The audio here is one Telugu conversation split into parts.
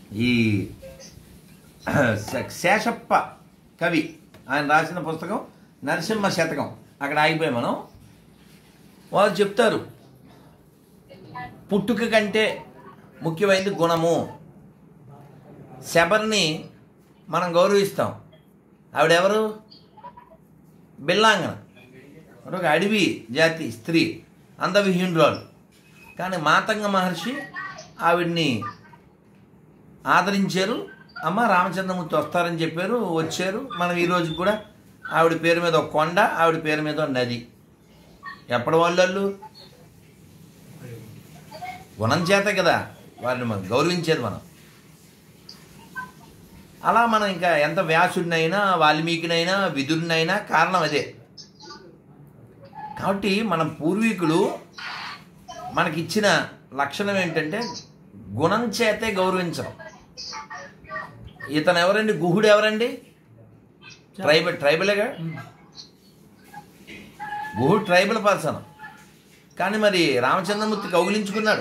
ఈ శ- శేషప్ప కవి ఆయన రాసిన పుస్తకం నరసింహ శతకం అక్కడ ఆగిపోయి మనం వాళ్ళు చెప్తారు పుట్టుక కంటే ముఖ్యమైనది గుణము శబరిని మనం గౌరవిస్తాం ఆవిడెవరు బిల్లాంగన అంటే ఒక అడవి జాతి స్త్రీ అందవిహీనురాలు కానీ మాతంగ మహర్షి ఆవిడ్ని ఆదరించారు అమ్మ రామచంద్రమూర్తి వస్తారని చెప్పారు వచ్చారు మనం ఈరోజు కూడా ఆవిడ పేరు మీద ఒక కొండ ఆవిడ పేరు మీద ఒక నది ఎప్పటి వాళ్ళు గుణం చేత కదా వారిని మనం గౌరవించేది మనం అలా మనం ఇంకా ఎంత వ్యాసుడినైనా వాల్మీకినైనా విదుడినైనా కారణం అదే కాబట్టి మన పూర్వీకులు మనకిచ్చిన లక్షణం ఏంటంటే గుణం చేతే గౌరవించడం ఇతను ఎవరండి గుహుడు ఎవరండి ట్రైబల్ ట్రైబలేగా గుహుడు ట్రైబల్ పర్సన్ కానీ మరి రామచంద్రమూర్తి కౌగిలించుకున్నాడు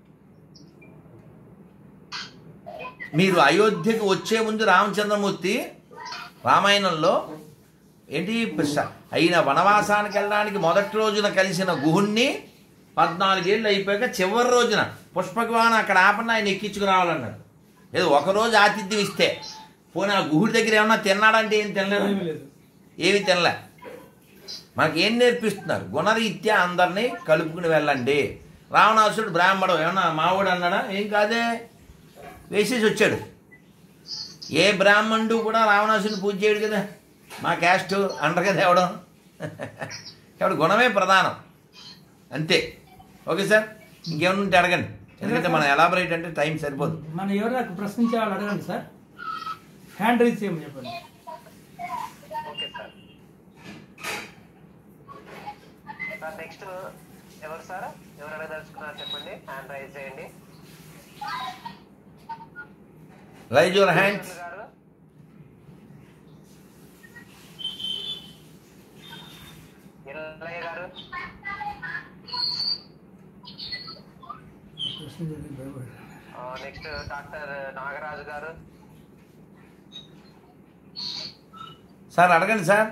మీరు అయోధ్యకు వచ్చే ముందు రామచంద్రమూర్తి రామాయణంలో ఏంటి స- అయిన వనవాసానికి వెళ్ళడానికి మొదటి రోజున కలిసిన గుహుణ్ణి పద్నాలుగేళ్ళు అయిపోయాక చివరి రోజున పుష్పకవాన అక్కడ ఆపన్న ఆయన ఎక్కించుకురావాలన్నాడు ఏదో ఒక రోజు ఆతిథ్యం ఇస్తే పోనీ ఆ గుహుడి దగ్గర ఏమన్నా తిన్నాడంటే ఏం తినలేదు ఏమీ లేదు ఏమి తినలే మనకి ఏం నేర్పిస్తున్నారు గుణరీత్యా అందరినీ కలుపుకుని వెళ్ళండి రావణాసుడు బ్రాహ్మడు ఏమన్నా మావుడు అన్నాడా ఏం కాదే వేసేసి వచ్చాడు ఏ బ్రాహ్మణుడు కూడా రావణాసుని పూజ చేయడు కదా మా క్యాస్ట్ అంటారు కదా ఎవడం కాబట్టి గుణమే ప్రధానం అంతే ఓకే సార్ ఇంకేమైనా ఉంటే అడగండి ఎందుకంటే మనం ఎలాబరేట్ అంటే టైం సరిపోదు మన ఎవరైనా ప్రశ్నించే వాళ్ళు అడగండి సార్ హ్యాండ్ రైజ్ చేయమని చెప్పండి ఓకే సార్ సార్ నెక్స్ట్ ఎవరు సార్ ఎవరు అడగదలుచుకున్నారు చెప్పండి హ్యాండ్ రైజ్ చేయండి raise your hands garu Ellaiah గారు ప్రశ్నించండి భయపడకండి. నెక్స్ట్ డాక్టర్ నాగరాజు గారు సార్ అడగండి సార్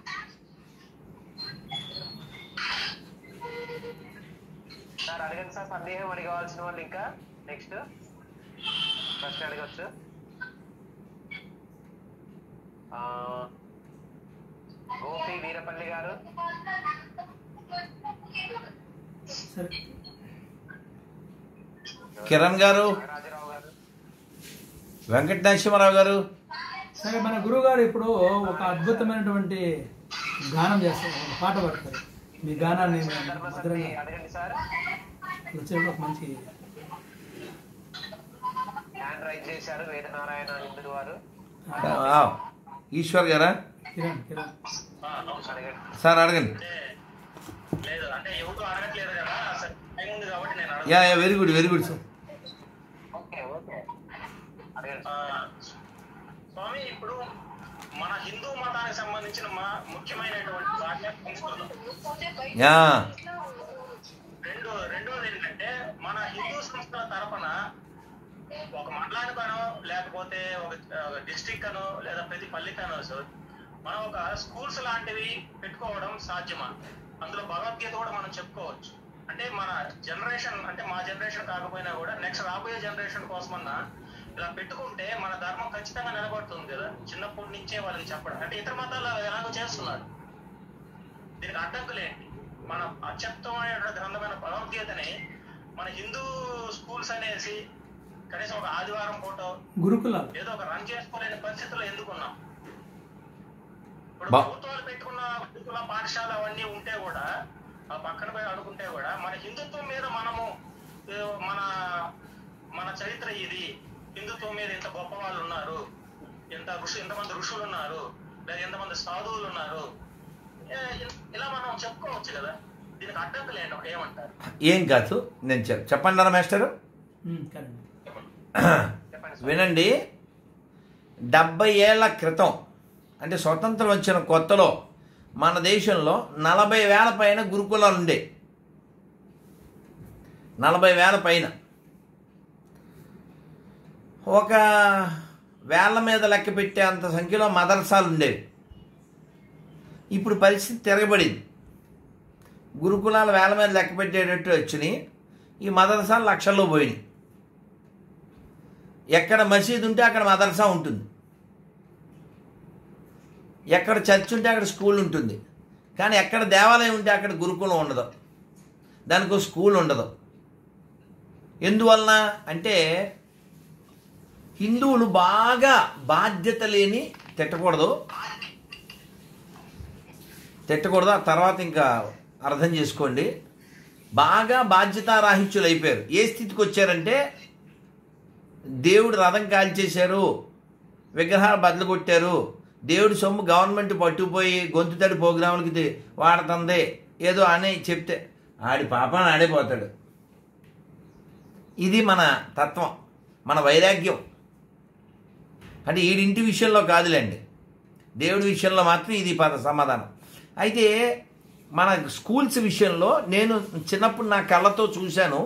సార్ అడగండి సార్ సందేహం అడగవలసిన వాళ్ళు ఇంకా నెక్స్ట్ ప్రశ్న అడగచ్చు ఆ, గోపి వీరపల్లి గారు సరే కిరణ్ గారు నాగరాజరావు గారు వెంకట నరసింహారావు గారు సరే మన గురువు గారు ఇప్పుడు ఒక అద్భుతమైనటువంటి గానం చేస్తారు ఒక పాట పాడతారు మీ గానాన్ని మేము ధర్మసత్రి మధురంగా అడగండి సార్ వచ్చేప్పుడు ఒక మంచి హ్యాండ్ రైజ్ చేశారు వేదనారాయణ ఇందుడు వారు ఆ, ఈశ్వర్ గారా కిరణ్ కిరణ్ అడగండి సార్ అడగండి లేదు అంటే ఎవరు అడగట్లేదు కదా అసలు టైం ఉంది కాబట్టి నేను అడగ yeah yeah very good very good sir okay okay అడగండి ఆ, స్వామి ఇప్పుడు మన హిందూ మతానికి సంబంధించిన మా ముఖ్యమైనటువంటి భాష సంస్కృతం యా రెండు రెండోది ఏంటంటే మన హిందూ సంస్థల తరపున ఒక మండలానికనో లేకపోతే ఒక డిస్ట్రిక్ట్ అనో లేదా ప్రతి పల్లికనో సార్ మనం ఒక స్కూల్స్ లాంటివి పెట్టుకోవడం సాధ్యమా అందులో భగవద్గీత కూడా మనం చెప్పుకోవచ్చు అంటే మన జనరేషన్ అంటే మా జనరేషన్ కాకపోయినా కూడా నెక్స్ట్ రాబోయే జనరేషన్ కోసమన్నా ఇలా పెట్టుకుంటే మన ధర్మం ఖచ్చితంగా నిలబడుతుంది కదా చిన్నప్పటి నుంచే వాళ్ళకి చెప్పడం అంటే ఇతర మతాలు ఎలాగో చేస్తున్నారు దీనికి అడ్డంకులు ఏంటి మన అత్యుత్తమైన గ్రంథమైన భగవద్గీతని మన హిందూ స్కూల్స్ అనేసి కనీసం ఒక ఆదివారం పూట గురుకులాలు ఏదో ఒక రన్ చేసుకోలేని పరిస్థితుల్లో ఎందుకున్నాం ఇప్పుడు బా- ప్రభుత్వాలు పెట్టుకున్న గురుకుల పాఠశాల అవన్నీ ఉంటే కూడా ఆ పక్కన పోయి అనుకుంటే కూడా మన హిందుత్వం మీద మనము ఏ, మన మన చరిత్ర ఇది హిందుత్వం మీద ఇంత గొప్ప వాళ్ళు ఉన్నారు ఎంత ఋషి ఎంతమంది ఋషులు ఉన్నారు లేదా ఎంతమంది సాధువులు ఉన్నారు ఏ, ఇ- ఇలా మనం చెప్పుకోవచ్చు కదా దీనికి అడ్డంకులు ఏంటి ఏమంటారు ఏం కాదు నేను చెప్ చెప్పండి మాస్టరు ఉమ్, కరెక్ట్ చెప్పండి సార్ వినండి డెబ్బై ఏళ్ల క్రితం అంటే స్వతంత్రం వచ్చిన కొత్తలో మన దేశంలో నలభై వేల పైన గురుకులాలు ఉండే నలభై వేల పైన ఒక వేళ్ళ మీద లెక్క పెట్టే అంత సంఖ్యలో మదర్సాలు ఉండేవి ఇప్పుడు పరిస్థితి తిరగబడింది గురుకులాల వేల మీద లెక్క పెట్టేటట్టు వచ్చినాయి ఈ మదర్సాలు లక్షల్లో పోయినాయి ఎక్కడ మసీదు ఉంటే అక్కడ మదర్సా ఉంటుంది ఎక్కడ చర్చ్ ఉంటే అక్కడ స్కూల్ ఉంటుంది కానీ ఎక్కడ దేవాలయం ఉంటే అక్కడ గురుకులం ఉండదు దానికి ఒక స్కూల్ ఉండదు ఎందువలన అంటే హిందువులు బాగా బాధ్యత లేని తిట్టకూడదు తిట్టకూడదు ఆ తర్వాత ఇంకా అర్థం చేసుకోండి బాగా బాధ్యతారాహిత్యులు అయిపోయారు ఏ స్థితికి వచ్చారంటే దేవుడు రథం కాల్చేశారు విగ్రహాలు బదులు కొట్టారు దేవుడి సొమ్ము గవర్నమెంట్ పట్టుకుపోయి గొంతు తడి ప్రోగ్రాములకి ది- వాడుతుంది ఏదో అని చెప్తే ఆడి పాపాన్ని ఆడిపోతాడు ఇది మన తత్వం మన వైరాగ్యం అంటే ఈడింటి విషయంలో కాదులేండి దేవుడి విషయంలో మాత్రం ఇది పద సమాధానం అయితే మన స్కూల్స్ విషయంలో నేను చిన్నప్పుడు నా కళ్ళతో చూశాను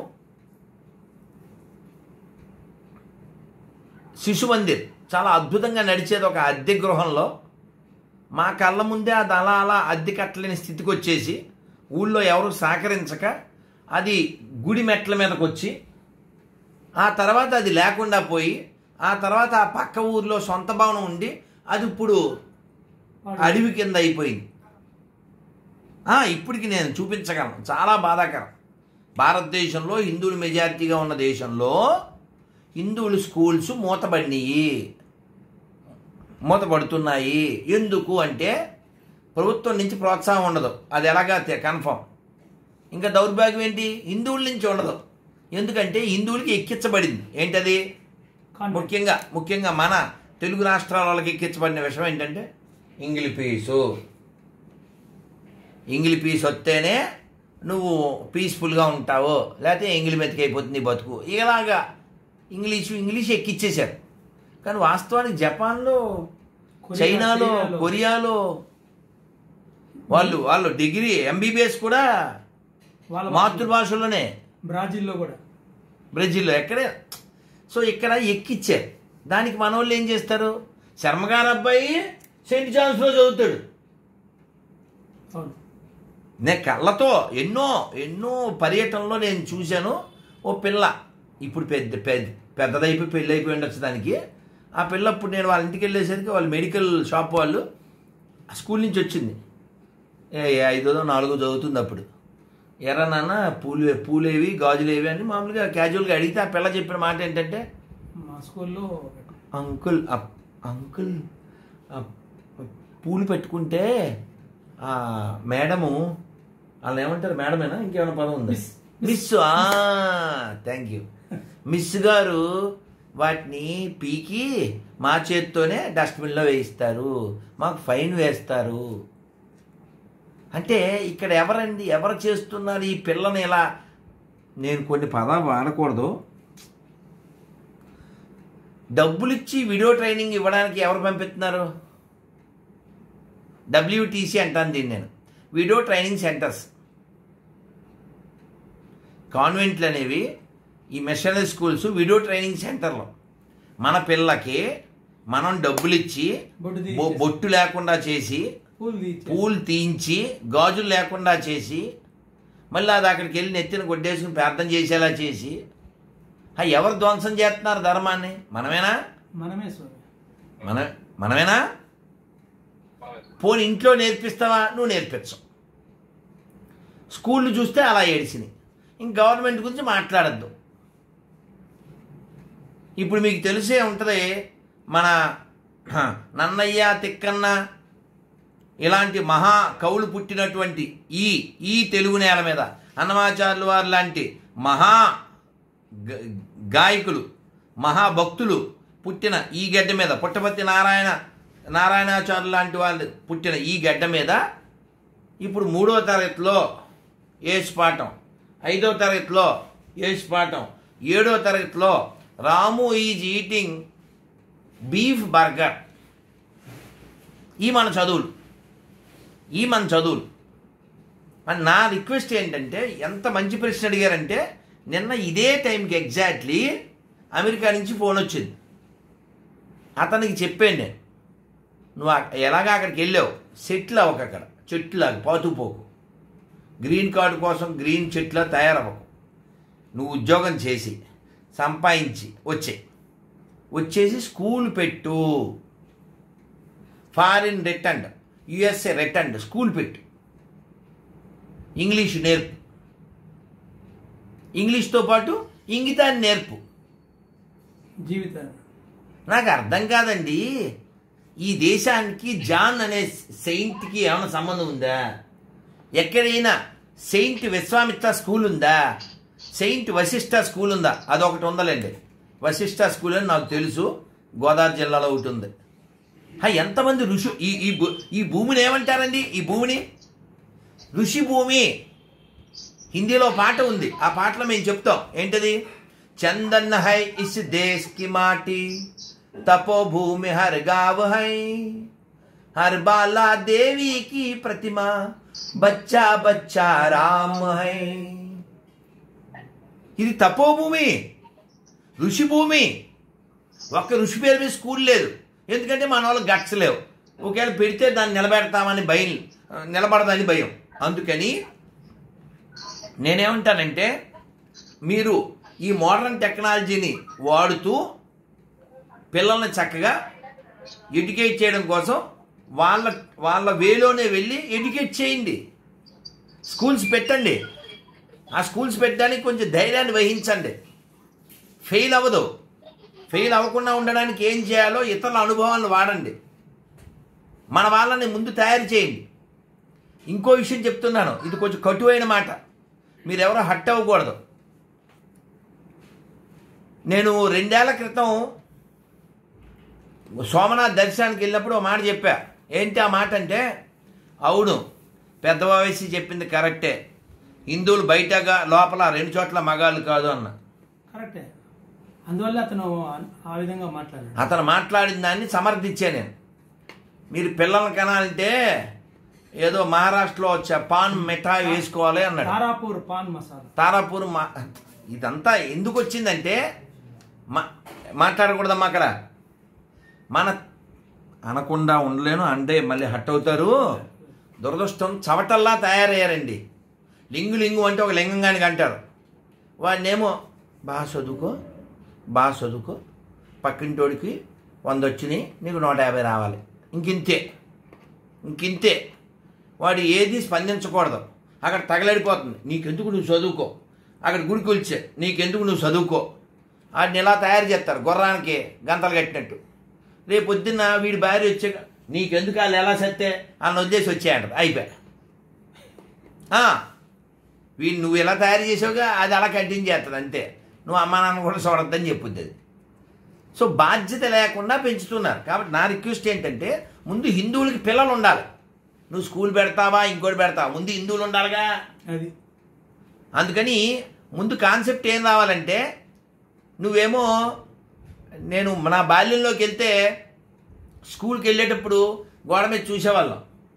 శిశు మందిర్ చాలా అద్భుతంగా నడిచేది ఒక అద్దె గృహంలో మా కళ్ళ ముందే అది అలా అలా అద్దె కట్టలేని స్థితికి వచ్చేసి ఊళ్ళో ఎవరు సహకరించక అది గుడి మెట్ల మీదకి వచ్చి ఆ తర్వాత అది లేకుండా పోయి ఆ తర్వాత ఆ పక్క ఊర్లో సొంత భవనం ఉండి అది ఇప్పుడు అడవి కింద అయిపోయింది ఆ, ఇప్పటికి నేను చూపించగలను చాలా బాధాకరం భారతదేశంలో హిందువులు మెజారిటీగా ఉన్న దేశంలో హిందువులు స్కూల్స్ మూతబడినాయి మూతపడుతున్నాయి ఎందుకు అంటే ప్రభుత్వం నుంచి ప్రోత్సాహం ఉండదు అది ఎలాగా కన్ఫర్మ్ ఇంకా దౌర్భాగ్యం ఏంటి హిందువుల నుంచి ఉండదు ఎందుకంటే హిందువులకి ఎక్కించబడింది ఏంటది కాన్వెంట్. ముఖ్యంగా ముఖ్యంగా మన తెలుగు రాష్ట్రాల వాళ్ళకి ఎక్కించబడిన విషయం ఏంటంటే ఇంగిలి పీసు ఇంగిలి పీస్ వస్తేనే నువ్వు పీస్ఫుల్గా ఉంటావు లేకపోతే ఎంగిలి మెతికైపోతుంది నీ బతుకు ఇలాగా ఇంగ్లీషు ఇంగ్లీష్ ఎక్కిచ్చేశారు కానీ వాస్తవానికి జపాన్లో కొరియా, చైనాలో చైనాలో. కొరియాలో వాళ్ళు వాళ్ళు డిగ్రీ ఎంబీబీఎస్ కూడా వాళ్ళ మాతృభాషలోనే బ్రాజిల్లో కూడా బ్రెజిల్లో ఎక్కడే సో ఇక్కడ ఎక్కిచ్చారు దానికి మన వాళ్ళు ఏం చేస్తారు శర్మగారు అబ్బాయి సెయింట్ జాన్స్లో చదువుతాడు అవును నేను కళ్ళతో ఎన్నో ఎన్నో పర్యటనలో నేను చూశాను ఓ పిల్ల ఇప్పుడు పెద్ద పెద్ద పెద్దదైపోయి పెళ్ళి అయిపోయి ఉండొచ్చు దానికి ఆ పిల్ల ఇప్పుడు నేను వాళ్ళ ఇంటికి వెళ్ళేసరికి వాళ్ళు మెడికల్ షాప్ వాళ్ళు ఆ స్కూల్ నుంచి వచ్చింది ఏ ఏ ఐదో నాలుగో చదువుతుంది అప్పుడు ఎర్ర నాన్న పూలు పూలేవి గాజులేవి అని మామూలుగా క్యాజువల్గా అడిగితే ఆ పిల్ల చెప్పిన మాట ఏంటంటే మా స్కూల్లో అంకుల్ అప్- అంకుల్ ఆ పూలు పెట్టుకుంటే ఆ మేడము వాళ్ళు ఏమంటారు మేడమేనా ఇంకేమైనా పదం ఉందా miss. Miss thank you miss garu వాటిని పీకి మా చేత్తోనే డస్ట్బిన్లో వేయిస్తారు మాకు ఫైన్ వేస్తారు అంటే ఇక్కడ ఎవరండి ఎవరు చేస్తున్నారు ఈ పిల్లని ఇలా నేను కొన్ని పదాలు వాడకూడదు డబ్బులు ఇచ్చి వీడియో ట్రైనింగ్ ఇవ్వడానికి ఎవరు పంపిస్తున్నారు డబ్ల్యూటీసీ అంటాను దీన్ని నేను వీడియో ట్రైనింగ్ సెంటర్స్ కాన్వెంట్లు అనేవి ఈ మిషనరీ స్కూల్స్ వీడియో ట్రైనింగ్ సెంటర్లో మన పిల్లకి మనం డబ్బులు ఇచ్చి బొట్టు తీయించేసి. బొ- బొట్టు లేకుండా చేసి పూలు తీసి పూలు తీయించి గాజులు లేకుండా చేసి మళ్ళీ అది అక్కడికి వెళ్ళి నెత్తిన కొట్టేసుకుని ప్రార్థన చేసేలా చేసి ఆ ఎవరు ధ్వంసం చేస్తున్నారు ధర్మాన్ని మనమేనా మనమే స్వామి మన మనమేనా పోనీ ఇంట్లో నేర్పిస్తావా నువ్వు నేర్పించవు స్కూళ్ళు చూస్తే అలా ఏడిసినాయి ఇంక గవర్నమెంట్ గురించి మాట్లాడద్దు ఇప్పుడు మీకు తెలిసే ఉంటుంది మన హ, నన్నయ్య తిక్కన్న ఇలాంటి మహా కవులు పుట్టినటువంటి ఈ ఈ తెలుగు నేల మీద అన్నమాచార్యులు వారు లాంటి మహా గ- గాయకులు మహాభక్తులు పుట్టిన ఈ గడ్డ మీద పుట్టపర్తి నారాయణ నారాయణాచార్యులు లాంటి వాళ్ళు పుట్టిన ఈ గడ్డ మీద ఇప్పుడు మూడో తరగతిలో ఏసు పాఠం ఐదో తరగతిలో ఏసు పాఠం ఏడో తరగతిలో Ramu is eating beef burger ఈ మన చదువులు ఈ మన చదువులు మరి నా రిక్వెస్ట్ ఏంటంటే ఎంత మంచి ప్రశ్న అడిగారంటే నిన్న ఇదే టైంకి ఎగ్జాక్ట్లీ అమెరికా నుంచి ఫోన్ వచ్చింది అతనికి చెప్పాను నేను నువ్వు అక్- ఎలాగ అక్కడికి వెళ్ళావు సెటిల్ అవ్వక అక్కడ చెట్టులాగా పాతుపోకు గ్రీన్ కార్డు కోసం గ్రీన్ చెట్ల తయారవ్వకు నువ్వు ఉద్యోగం చేసి సంపాదించి వచ్చే వచ్చేసి స్కూల్ పెట్టు foreign return USA return school పెట్టు ఇంగ్లీష్ నేర్పు ఇంగ్లీష్తో పాటు ఇంగితాన్ని నేర్పు జీవితాన్ని నాకు అర్థం కాదండి ఈ దేశానికి జాన్ అనే సెయింట్కి ఏమైనా సంబంధం ఉందా ఎక్కడైనా సెయింట్ విశ్వామిత్ర స్కూల్ ఉందా సెయింట్ వశిష్ఠ స్కూల్ ఉందా అదొకటి ఉందలేండి వశిష్ఠ స్కూల్ అని నాకు తెలుసు గోదావరి జిల్లాలో ఒకటి ఉంది హా, ఎంతమంది ఋషు ఈ ఈ భూ- ఈ భూమిని ఏమంటారండి ఈ భూమిని ఋషి భూమి హిందీలో పాట ఉంది ఆ పాటలో మేము చెప్తాం ఏంటది చందన్ హై ఇస్ దేశ్ కి మాటి తపో భూమి హర్ గావ్ హై హర్ బాలా దేవి కి ప్రతిమ బచ్చా బచ్చా రామ్ హై ఇది తపోభూమి ఋషి భూమి ఒక్క ఋషి పేరు మీద స్కూల్ లేదు ఎందుకంటే మన వాళ్ళకి గట్స్ లేవు ఒకవేళ పెడితే దాన్ని నిలబెడతామని భయం నిలబడదని భయం అందుకని నేనేమంటానంటే మీరు ఈ మోడర్న్ టెక్నాలజీని వాడుతూ పిల్లల్ని చక్కగా ఎడ్యుకేట్ చేయడం కోసం వాళ్ళ వాళ్ళ వేలోనే వెళ్ళి ఎడ్యుకేట్ చేయండి స్కూల్స్ పెట్టండి ఆ స్కూల్స్ పెట్టడానికి కొంచెం ధైర్యాన్ని వహించండి ఫెయిల్ అవ్వదు ఫెయిల్ అవ్వకుండా ఉండడానికి ఏం చేయాలో ఇతరుల అనుభవాలను వాడండి మన వాళ్ళని ముందు తయారు చేయండి ఇంకో విషయం చెప్తున్నాను ఇది కొంచెం కటువైన మాట మీరెవరో హట్ అవ్వకూడదు నేను రెండేళ్ల క్రితం సోమనాథ్ దర్శనానికి వెళ్ళినప్పుడు ఒక మాట చెప్పా ఏంటి ఆ మాట అంటే అవును పెద్ద వయసు చెప్పింది కరెక్టే హిందువులు బయటగా లోపల రెండు చోట్ల మగాళ్ళు కాదు అన్న కరెక్టే అందువల్ల అతను ఆ- ఆ విధంగా మాట్లాడాడు అతను మాట్లాడిన దాన్ని సమర్థించా నేను మీరు పిల్లల్ని కనాలంటే ఏదో మహారాష్ట్రలో వచ్చే పాన్ మిఠాయి వేసుకోవాలి అన్నాడు తారాపూర్ పాన్ మసాలా తారాపూర్ మా ఇదంతా ఎందుకు వచ్చిందంటే మా మాట్లాడకూడదమ్మా అక్కడ మన అనకుండా ఉండలేను అంటే మళ్ళీ హట్ అవుతారు దురదృష్టం చవటల్లా తయారయ్యారండి లింగు లింగు అంటే ఒక లింగంగానికి అంటారు వాడినేమో బాగా చదువుకో బాగా చదువుకో పక్కింటోడికి వంద వచ్చినాయి నీకు నూట యాభై రావాలి ఇంకింతే ఇంకింతే వాడు ఏది స్పందించకూడదు అక్కడ తగలడిపోతుంది నీకెందుకు నువ్వు చదువుకో అక్కడ గుడికి వచ్చే నీకెందుకు నువ్వు చదువుకో వాడిని ఇలా తయారు చేస్తారు గుర్రానికి గంతలు కట్టినట్టు రేపు పొద్దున్న వీడి భార్య వచ్చే నీకెందుకు వాళ్ళు ఎలా సత్తే అని వదిలేసి వచ్చాయంట అయిపోయా ఆ, వీడిని నువ్వు ఎలా తయారు చేసావుగా అది అలా కంటిన్యూ చేస్తుంది అంతే నువ్వు అమ్మా నాన్న కూడా చూడొద్దని చెప్పుద్ది అది సో బాధ్యత లేకుండా పెంచుతున్నారు కాబట్టి నా రిక్వెస్ట్ ఏంటంటే ముందు హిందువులకి పిల్లలు ఉండాలి నువ్వు స్కూల్ పెడతావా ఇంకోటి పెడతావా ముందు హిందువులు ఉండాలిగా అది అందుకని ముందు కాన్సెప్ట్ ఏం రావాలంటే నువ్వేమో నేను నా బాల్యంలోకి వెళ్తే స్కూల్కి వెళ్ళేటప్పుడు గోడ మీద చూసేవాళ్ళం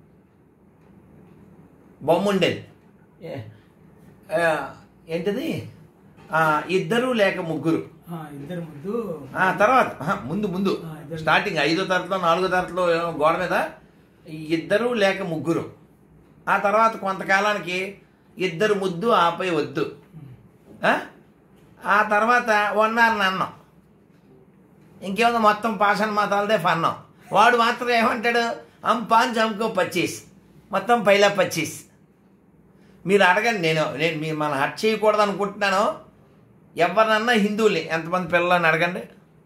బొమ్మ ఉండేది ఏ- ఆ, ఏంటిది ఆ, ఇద్దరు లేక ముగ్గురు ఆ, ఇద్దరు ముందు ఆ తర్వాత ఆహా, ముందు ముందు ఆ, ఇద్దరు. స్టార్టింగ్ ఐదో తరగతిలో నాలుగో తరగతిలో ఏమో గోడ మీద ఇద్దరు లేక ముగ్గురు ఆ తర్వాత కొంతకాలానికి ఇద్దరు ముద్దు ఆపై వద్దు ఆ? ఆ తర్వాత వన్నారు అన్నం ఇంకేముంది మొత్తం పాషాణ మాతాలదే ఫన్నం వాడు మాత్రం ఏమంటాడు అమ్ పాంచ్ అమ్కో పచ్చీస్ మొత్తం పైలా పచ్చీస్ మీరు అడగండి నేను నేను మీరు మన హట్ చేయకూడదు అనుకుంటున్నాను ఎవరినన్నా హిందువుల్ని ఎంతమంది పిల్లలని అడగండి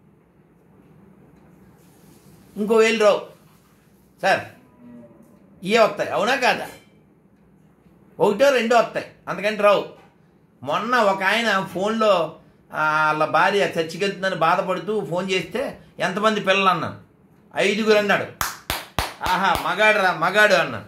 ఇంకో వేలు రావు సార్ ఇవే వస్తాయి అవునా కాదా ఒకటో రెండో వస్తాయి అందుకంటే రావు మొన్న ఒక ఆయన ఫోన్లో ఆ, వాళ్ళ భార్య చర్చికి వెళ్తుందని బాధపడుతూ ఫోన్ చేస్తే ఎంతమంది పిల్లలు అన్నాను ఐదుగురు అన్నాడు ఆహా మగాడు రా మగాడు అన్నాను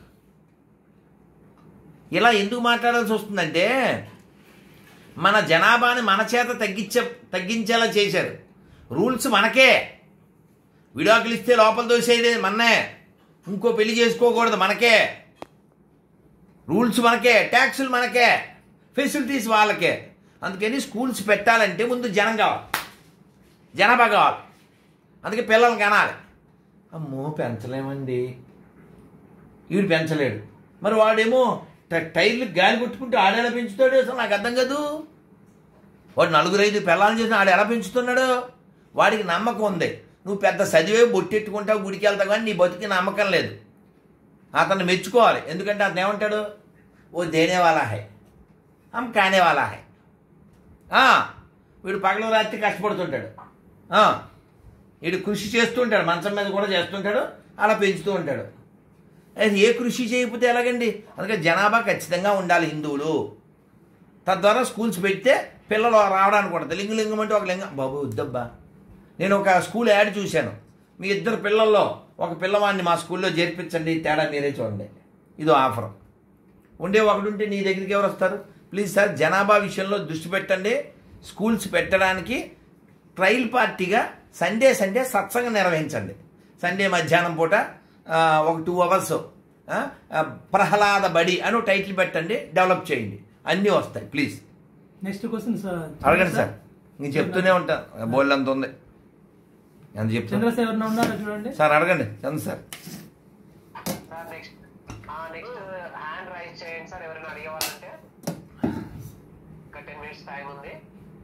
ఇలా ఎందుకు మాట్లాడాల్సి వస్తుందంటే మన జనాభాని మన చేత తగ్గించే తగ్గించేలా చేశారు రూల్స్ మనకే విడాకులు ఇస్తే లోపల దోసేది మన్నే ఇంకో పెళ్లి చేసుకోకూడదు మనకే రూల్స్ మనకే ట్యాక్సులు మనకే ఫెసిలిటీస్ వాళ్ళకే అందుకని స్కూల్స్ పెట్టాలంటే ముందు జనం కావాలి జనాభా కావాలి అందుకే పిల్లల్ని కనాలి అమ్మో పెంచలేమండి వీడు పెంచలేడు మరి వాడేమో ట- టైర్లు గాలి కొట్టుకుంటూ ఆడేలా పెంచుతాడు అసలు నాకు అర్థం కాదు వాడు నలుగురు ఐదు పిల్లలు చేసిన ఆడు ఎలా పెంచుతున్నాడు వాడికి నమ్మకం ఉంది నువ్వు పెద్ద చదివే బొట్టెట్టుకుంటావు గుడికి వెళ్తావు కానీ నీ బతికి నమ్మకం లేదు అతన్ని మెచ్చుకోవాలి ఎందుకంటే అతను ఏమంటాడు ఓ దేనే వాలా హై హమ్ కానే వాలా హై ఆ, వీడు పగలు రాత్రి కష్టపడుతుంటాడు ఆ, వీడు కృషి చేస్తుంటాడు మంచం మీద కూడా చేస్తుంటాడు అలా పెంచుతూ ఉంటాడు అది ఏ కృషి చేయకపోతే ఎలాగండి అందుకే జనాభా ఖచ్చితంగా ఉండాలి హిందువులు తద్వారా స్కూల్స్ పెడితే పిల్లలు రావడానికి కూడా లింగ లింగం అంటే ఒక లింగం బాబు వద్దబ్బా నేను ఒక స్కూల్ యాడ్ చూశాను మీ ఇద్దరు పిల్లల్లో ఒక పిల్లవాడిని మా స్కూల్లో చేర్పించండి తేడా మీరే చూడండి ఇదో ఆఫర్ ఉండే ఒకటి ఉంటే నీ దగ్గరికి ఎవరు వస్తారు ప్లీజ్ సార్ జనాభా విషయంలో దృష్టి పెట్టండి స్కూల్స్ పెట్టడానికి ట్రయల్ పార్టీగా సండే సండే సత్సంగం నిర్వహించండి సండే మధ్యాహ్నం పూట ఆ, ఒక టూ అవర్స్ ప్రహ్లాద బడి అని ఒక టైటిల్ పెట్టండి డెవలప్ చేయండి అన్నీ వస్తాయి ప్లీజ్ నెక్స్ట్ క్వశ్చన్ సార్ అడగండి సార్ నేను చెప్తూనే ఉంటాను బోల్డ్ అంత ఉంది ఎంత చెప్తాను చంద్రశేఖర్ ఎవరైనా ఉన్నారో చూడండి సార్ అడగండి Chandra sir sir next next hand raise చేయండి సార్ ఎవరైనా అడిగేవాళ్ళంటే ఒక టెన్ మినిట్స్ టైం ఉంది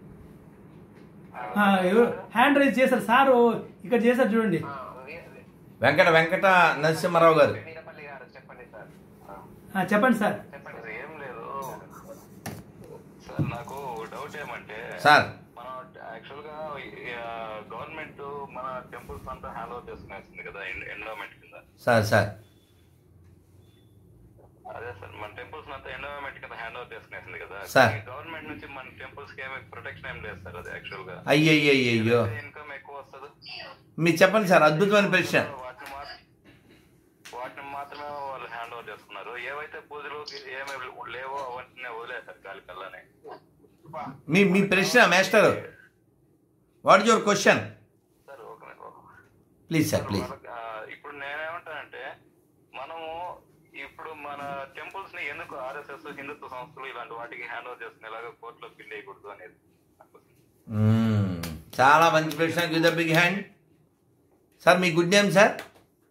హ్యాండ్ రైజ్ చేశారు సార్ ఇక్కడ చేశారు చూడండి ఆ, వీ- వీ- వెంకట వెంకట నరసింహారావు గారు వీరపల్లి గారు చెప్పండి సార్ ఆ, ఆ, చెప్పండి సార్ చెప్పండి అది ఏం లేదు సార్ నాకు డౌట్ ఏమంటే సార్ మనం యాక్చువల్ గా గవర్నమెంట్ మన టెంపుల్స్ అంతా హ్యాండ్ ఓవర్ చేసుకునేస్తుంది కదా ఎండోమెంట్ కింద సార్ సార్ అదే సార్ మన టెంపుల్స్ అంతా ఎండోమెంట్ కింద హ్యాండ్ ఓవర్ చేసుకునేసింది కదా సార్. గవర్నమెంట్ నుంచి మన టెంపుల్స్ కి ఏమి ప్రొటెక్షన్ ఏం లేదు సార్ అది యాక్చువల్ గా అయ్యయ్యో ఇన్కమ్ ఎక్కువ వస్తుంది మీరు చెప్పండి సార్ అద్భుతమైన ప్రశ్న వాటిని మాత్రం వాటిని మాత్రమే వాళ్ళు హ్యాండ్ ఓవర్ చేసుకున్నారు ఏవైతే పూజలు ఏమి లేవో అవన్నీ వదిలేశారు గాలి కల్లానే మీ మీ ప్రశ్న master what your question sir ఒక నిమిషం. ప్లీజ్ సార్ ప్లీజ్ వాళ్ళకి, ఆ, ఇప్పుడు నేనేమంటానంటే మనము ఇప్పుడు మన టెంపుల్స్ ని ఎందుకు ఆర్ఎస్ఎస్ హిందుత్వ సంస్థలు ఇలాంటి వాటికి హ్యాండ్ ఓవర్ చేసుకునేలాగా కోర్టులో పిల్ వేయకూడదు అనేది నాకు. చాలా మంచి ప్రశ్న give the big hand sir మీ good name sir